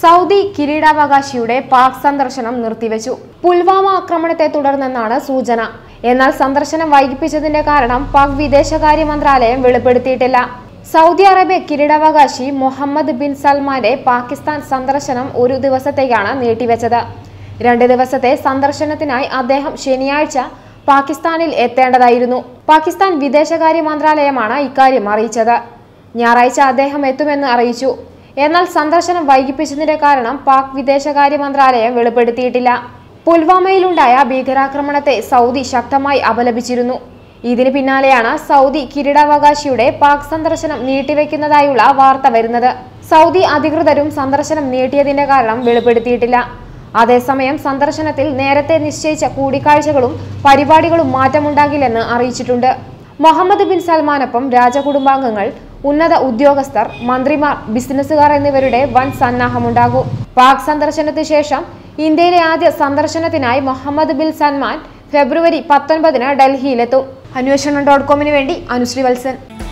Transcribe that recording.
Saudi കിരീടാവകാശിയുടെ Pak സന്ദർശനം നിർത്തിവെച്ചു പുൽവാമ ആക്രമണത്തെ തുടർന്നെന്നാണ് സൂചന എന്നാൽ സന്ദർശനം വൈകിപ്പിച്ചതിന്റെ കാരണം പാക് വിദേശകാര്യ മന്ത്രാലയം വെളിപ്പെടുത്തിയിട്ടില്ല സൗദി അറേബ്യ കിരീടാവകാശി മുഹമ്മദ് ബിൻ സൽമാന്റെ പാകിസ്ഥാൻ സന്ദർശനം ഒരു ദിവസത്തേക്കാണ് നീട്ടിവെച്ചത് രണ്ട് ദിവസത്തെ സന്ദർശനത്തിനായി അദ്ദേഹം ശനിയാഴ്ച പാകിസ്ഥാനിൽ എത്തേണ്ടതായിരുന്നു പാകിസ്ഥാൻ വിദേശകാര്യ മന്ത്രാലയമാണ് ഇക്കാര്യം അറിയിച്ചത് ഞായറാഴ്ച അദ്ദേഹം എത്തുമെന്ന് അറിയിച്ചു എന്നാൽ സന്ദർശനം വൈകിപ്പിച്ചതിന്റെ കാരണം പാക് വിദേശകാര്യ മന്ത്രാലയം വെളിപ്പെടുത്തിയിട്ടില്ല പുൽവാമയിലുണ്ടായ ഭീകരാക്രമണത്തെ സൗദി ശക്തമായി അപലപിച്ചിരുന്നു ഇതിന് പിന്നാലെയാണ് സൗദി കിരീടാവകാശിയുടെ പാക് സന്ദർശനം നീട്ടിവെക്കുന്നതായുള്ള വാർത്ത വരുന്നത് സൗദി അധികൃതരും സന്ദർശനം നീട്ടിയതിന്റെ കാരണം വെളിപ്പെടുത്തിയിട്ടില്ല അതേസമയം സന്ദർശനത്തിൽ നേരത്തെ നിശ്ചയിച്ച കൂടിക്കാഴ്ചകളും പരിപാടികളും മാറ്റമുണ്ടാകില്ലെന്ന് അറിയിച്ചിട്ടുണ്ട് മുഹമ്മദ് ബിൻ സൽമാനൊപ്പം രാജകുടുംബാംഗങ്ങൾ ഉന്നത ഉദ്യോഗസ്ഥർ മന്ത്രിമാർ ബിസിനസ്സുകാർ എന്നിവരുടെ വൻ സന്നാഹമുണ്ടാകും പാക് സന്ദർശനത്തിന് ശേഷം ഇന്ത്യയിലെ ആദ്യ സന്ദർശനത്തിനായി മുഹമ്മദ് ബിൻ സൽമാൻ ഫെബ്രുവരി പത്തൊൻപതിന് ഡൽഹിയിലെത്തും അന്വേഷണം ഡോട്ട് കോമിന് വേണ്ടി അനുശ്രീ വത്സൻ